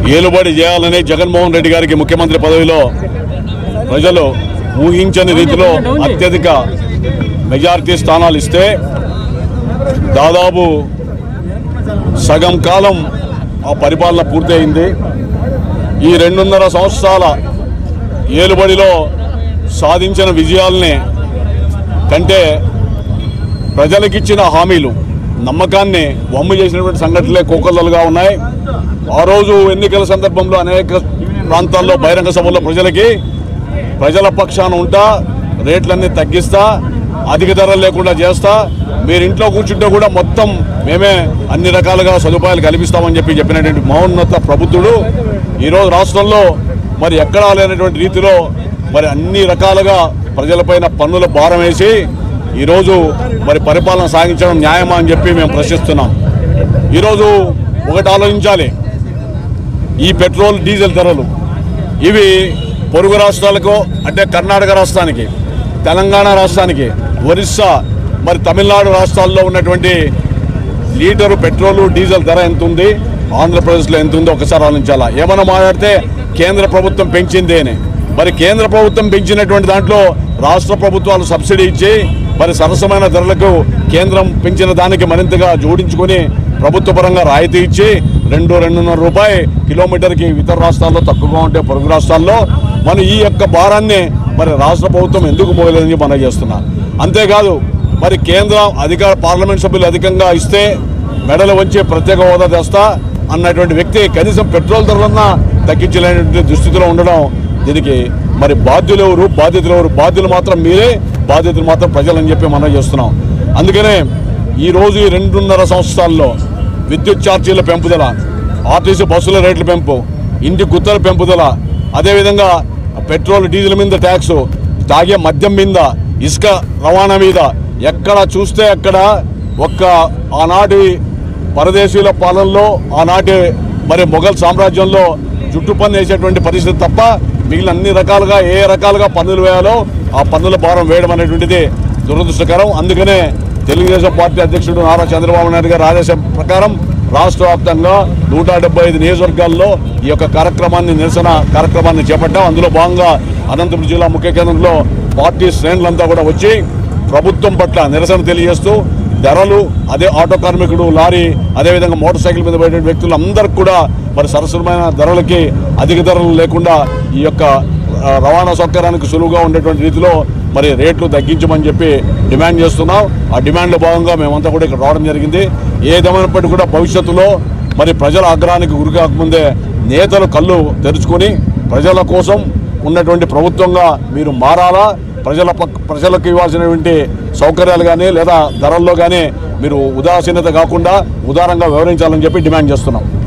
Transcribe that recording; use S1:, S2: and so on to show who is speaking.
S1: ఏలుబడి చేయాలని జగన్మోహన్ రెడ్డి గారికి ముఖ్యమంత్రి పదవిలో ప్రజలు ఊహించని రీతిలో అత్యధిక మెజారిటీ స్థానాలు ఇస్తే దాదాపు సగం కాలం ఆ పరిపాలన పూర్తయింది ఈ రెండున్నర సంవత్సరాల ఏలుబడిలో సాధించిన విజయాల్ని కంటే ప్రజలకిచ్చిన హామీలు నమ్మకాన్ని వమ్ము చేసినటువంటి సంఘటనలే కోకొల్లలుగా ఉన్నాయి ఆ రోజు ఎన్నికల సందర్భంలో అనేక ప్రాంతాల్లో బహిరంగ సభల్లో ప్రజలకి ప్రజల పక్షాన ఉంటా రేట్లన్నీ తగ్గిస్తా అధిక ధరలు లేకుండా చేస్తా మీరు ఇంట్లో కూర్చుంటే కూడా మొత్తం మేమే అన్ని రకాలుగా సదుపాయాలు కల్పిస్తామని చెప్పి చెప్పినటువంటి మహోన్నత ప్రభుత్వుడు ఈరోజు రాష్ట్రంలో మరి ఎక్కడా లేనటువంటి రీతిలో మరి అన్ని రకాలుగా ప్రజలపైన పన్నుల భారం వేసి ఈరోజు మరి పరిపాలన సాగించడం న్యాయమా అని చెప్పి మేము ప్రశ్నిస్తున్నాం ఈరోజు ఒకటి ఆలోచించాలి ఈ పెట్రోల్ డీజిల్ ధరలు ఇవి పొరుగు రాష్ట్రాలకు అంటే కర్ణాటక రాష్ట్రానికి తెలంగాణ రాష్ట్రానికి ఒరిస్సా మరి తమిళనాడు రాష్ట్రాల్లో ఉన్నటువంటి లీటరు పెట్రోలు డీజిల్ ధర ఎంత ఉంది ఆంధ్రప్రదేశ్లో ఎంత ఉందో ఒకసారి ఆలోచించాలా ఏమన్నా మాట్లాడితే కేంద్ర ప్రభుత్వం పెంచింది అని మరి కేంద్ర ప్రభుత్వం పెంచినటువంటి దాంట్లో రాష్ట్ర ప్రభుత్వాలు సబ్సిడీ ఇచ్చి మరి సరసమైన ధరలకు కేంద్రం పెంచిన దానికి మరింతగా జోడించుకొని ప్రభుత్వ పరంగా రాయితీ ఇచ్చి రెండు రెండున్నర రూపాయి కిలోమీటర్కి ఇతర రాష్ట్రాల్లో తక్కువగా ఉంటే పొరుగు రాష్ట్రాల్లో మన ఈ యొక్క భారాన్ని మరి రాష్ట్ర ప్రభుత్వం ఎందుకు మోయలేదని మనం చేస్తున్నా అంతేకాదు మరి కేంద్రం అధికార పార్లమెంట్ సభ్యులు అధికంగా ఇస్తే మెడలు వంచి ప్రత్యేక హోదా తెస్తా అన్నటువంటి వ్యక్తి కనీసం పెట్రోల్ ధరలన్నా తగ్గించలేనటువంటి దుస్థితిలో ఉండడం దీనికి మరి బాధ్యులు ఎవరు బాధ్యతలు ఎవరు బాధ్యులు మాత్రం మీరే బాధ్యతలు మాత్రం ప్రజలని చెప్పి మనం చేస్తున్నాం అందుకనే ఈ రోజు ఈ రెండున్నర సంవత్సరాల్లో విద్యుత్ ఛార్జీల పెంపుదల ఆర్టీసీ బస్సుల రేట్ల పెంపు ఇంటి గుత్తల పెంపుదల అదేవిధంగా పెట్రోల్ డీజిల్ మీద ట్యాక్స్ తాగే మద్యం మీద ఇసుక రవాణా మీద ఎక్కడ చూస్తే అక్కడ ఒక్క ఆనాటి పరదేశీయుల పాలనలో ఆనాటి మరి మొఘల్ సామ్రాజ్యంలో జుట్టు పన్ను వేసేటువంటి పరిస్థితి తప్ప మిగిలిన అన్ని రకాలుగా ఏ రకాలుగా పన్నులు వేయాలో ఆ పన్నుల భారం వేయడం అనేటువంటిది దురదృష్టకరం అందుకనే తెలుగుదేశం పార్టీ అధ్యక్షుడు నారా చంద్రబాబు నాయుడు గారి ఆదేశం ప్రకారం రాష్ట్ర వ్యాప్తంగా నూట డెబ్బై ఐదు నియోజకవర్గాల్లో ఈ యొక్క కార్యక్రమాన్ని నిరసన కార్యక్రమాన్ని చేపట్టాం అందులో భాగంగా అనంతపురం జిల్లా ముఖ్య కేంద్రంలో పార్టీ శ్రేణులంతా కూడా వచ్చి ప్రభుత్వం పట్ల నిరసన తెలియజేస్తూ ధరలు అదే ఆటో కార్మికుడు లారీ అదేవిధంగా మోటార్ సైకిల్ మీద పడే వ్యక్తులు అందరికి కూడా మరి సరసమైన ధరలకి అధిక ధరలు లేకుండా ఈ యొక్క ఆ, రవాణా సౌకర్యానికి సులువుగా ఉండేటువంటి రీతిలో మరి రేట్లు తగ్గించమని చెప్పి డిమాండ్ చేస్తున్నాం ఆ డిమాండ్లో భాగంగా మేమంతా కూడా ఇక్కడ రావడం జరిగింది ఏదేమైనప్పటికీ కూడా భవిష్యత్తులో మరి ప్రజల ఆగ్రహానికి గురి కాకముందే నేతలు కళ్ళు తెరుచుకొని ప్రజల కోసం ఉన్నటువంటి ప్రభుత్వంగా మీరు మారాలా ప్రజల పక్ ప్రజలకు ఇవ్వాల్సినటువంటి సౌకర్యాలు కానీ లేదా ధరల్లో కానీ మీరు ఉదాసీనత కాకుండా ఉదారంగా వివరించాలని చెప్పి డిమాండ్ చేస్తున్నాం